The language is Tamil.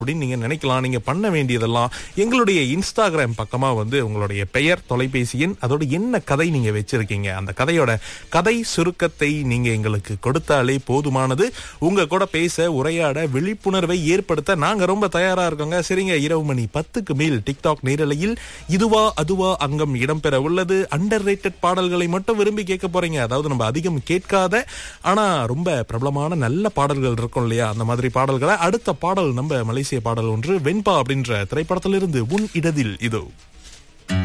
அப்படின்னு நீங்க நினைக்கலாம் நீங்க பண்ண வேண்டியதெல்லாம் எங்களுடைய இன்ஸ்டாகிராம் பக்கமா வந்து உங்களுடைய பெயர் தொலைபேசி எண் அதோட என்ன கதை நீங்க வச்சிருக்கீங்க அந்த கதையோட கதை சுருக்கத்தை நீங்க எங்களுக்கு கொடுத்தாலே போதுமானது உங்க கூட பேச உரையாட விழிப்புணர்வை ஏற்படுத்த நாங்க ரொம்ப தயாரா இருக்கோங்க சரிங்க இரவு மணி பத்துக்கு மேல் டிக்டாக் நேரலையில் இதுவா அதுவா அங்கம் இடம்பெற உள்ளது அண்டர் பாடல்களை மட்டும் விரும்பி கேட்க போறீங்க அதாவது நம்ம அதிகம் கேட்காத ஆனா ரொம்ப பிரபலமான நல்ல பாடல்கள் இருக்கும் இல்லையா அந்த மாதிரி பாடல்களை அடுத்த பாடல் நம்ம மலேசிய பாடல் ஒன்று வெண்பா அப்படின்ற திரைப்படத்திலிருந்து உன் இடதில் இதோ